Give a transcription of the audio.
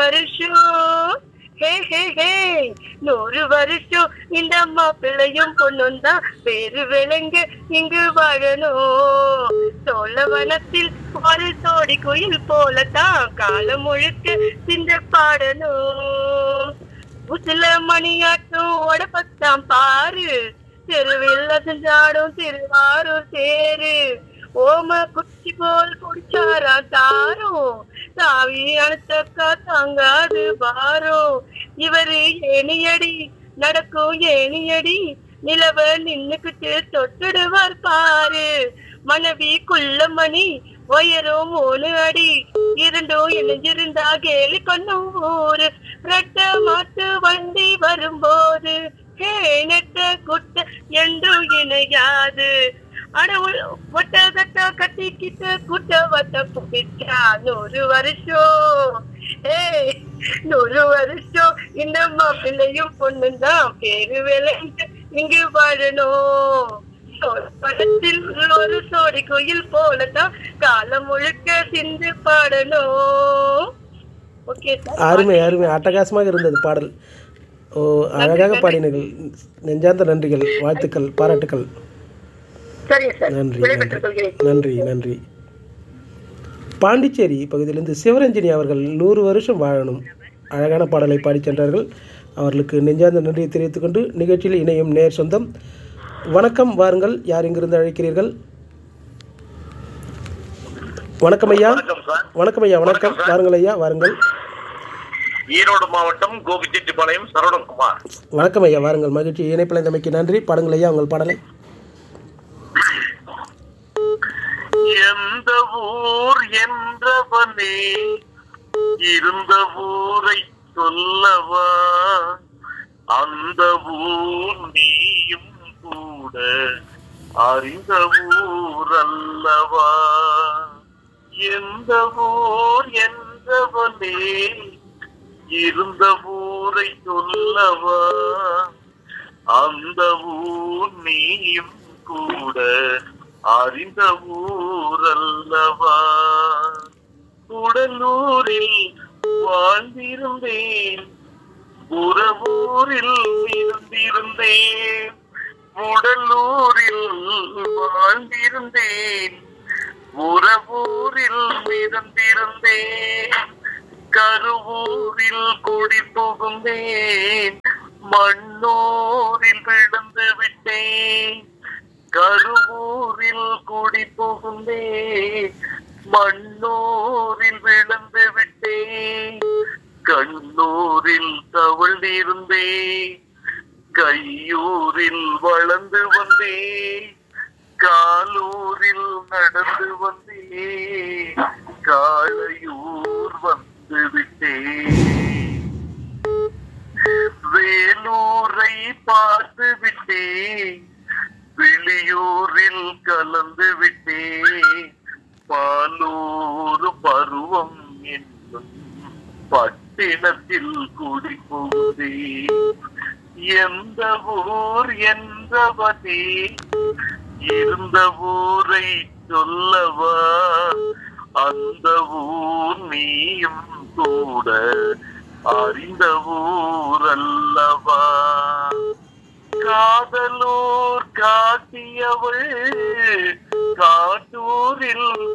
வருஷம் ஹே ஹே ஹே நூறு வருஷம் இந்த அம்மா பிள்ளையும் பொண்ணும் தான் வேறு விலங்கு இங்கு வாழணும் சோழவனத்தில் ஒரு சோடி குயில் போலத்தான் காலம் முழுக்க சிந்த பாடணும் உசில மணியாட்டும் உடப்பத்தான் பாரு தெருவில் செஞ்சாடும் திருவாரூர் தேரு ஓம குச்சி போல் குடிச்சாரா தாரும் தாவி அனுத்தக்கா தாங்காது பாரும் இவரு ஏணியடி நடக்கும் ஏணியடி நிலவ நின்னுக்கிட்டு தொட்டுடுவார் பாரு மனைவி குள்ளமணி உயரும் மூணு அடி இரண்டும் இணைஞ்சிருந்தா கேலி பண்ணும் ஊரு ரெட்ட மாட்டு வண்டி வரும்போது ஹே நெட்ட குட்ட என்று இணையாது அட ஒட்ட கட்ட கட்டிக்கிட்ட குட்ட வட்ட குப்பிச்சா நூறு வருஷம் ஏய் நூறு வருஷம் இந்த மாப்பிள்ளையும் பொண்ணும் தான் பேரு விளைந்து இங்கு வாழணும் படத்தில் ஒரு சோடி கோயில் போலதான் காலம் முழுக்க சிந்து பாடணும் ஓகே சார் அருமை அருமை அட்டகாசமாக இருந்தது பாடல் ஓ அழகாக பாடினீர்கள் நெஞ்சார்ந்த நன்றிகள் வாழ்த்துக்கள் பாராட்டுக்கள் சரிங்க சார் நன்றி விடைபெற்றுக் நன்றி கொள்கிறேன் நன்றி நன்றி பாண்டிச்சேரி பகுதியிலிருந்து சிவரஞ்சனி அவர்கள் நூறு வருஷம் வாழணும் அழகான பாடலை பாடிச் சென்றார்கள் அவர்களுக்கு நெஞ்சார்ந்த நன்றியை தெரிவித்துக் கொண்டு நிகழ்ச்சியில் இணையும் நேர் சொந்தம் வணக்கம் வாருங்கள் யார் இங்கிருந்து அழைக்கிறீர்கள் வணக்கம் ஐயா வணக்கம் சார் வணக்கம் ஐயா வணக்கம் வாருங்கள் ஐயா வாருங்கள் ஈரோடு மாவட்டம் கோபிச்செட்டிப்பாளையம் சரவணகுமார் வணக்கம் ஐயா வாருங்கள் மகிழ்ச்சி இணைப்பில் இந்தமைக்கு நன்றி பாடுங்கள் ஐயா உங்கள் பாடலை எந்த ஊர் என்றவனே இருந்த ஊரை சொல்லவா அந்த ஊர் நீயும் கூட அறிந்த ஊர் அல்லவா எந்த ஊர் என்றவனே இருந்த ஊரை சொல்லவா அந்த ஊர் நீயும் கூட அறிந்த ஊரல்லவா உடலூரில் வாழ்ந்திருந்தேன் உறவூரில் இருந்திருந்தேன் உடலூரில் வாழ்ந்திருந்தேன் உறவூரில் மிதந்திருந்தேன் கருவூரில் குடி புகுந்தேன் மண்ணூரில் விழுந்து விட்டேன் கருவூரில் குடி புகுந்தேன் மண்ணூரில் விழுந்து விட்டேன் கண்ணூரில் தவழ்ந்திருந்தேன் கையூரில் வளர்ந்து வந்தேன் காலூரில் நடந்து வந்தேன் காளையூர் வந்து விட்டேன் வேலூரை பார்த்து விட்டேன் வெளியூரில் கலந்து விட்டேன் பாலூர் பருவம் என்னும் பட்டினத்தில் குடி புகுந்தேன் எந்த ஊர் என்றவனே இருந்த ஊரை சொல்லவா அந்த ஊர் நீயும் கூட அறிந்த ஊர் அல்லவா காதலூர் காட்டியவள் காட்டூரில்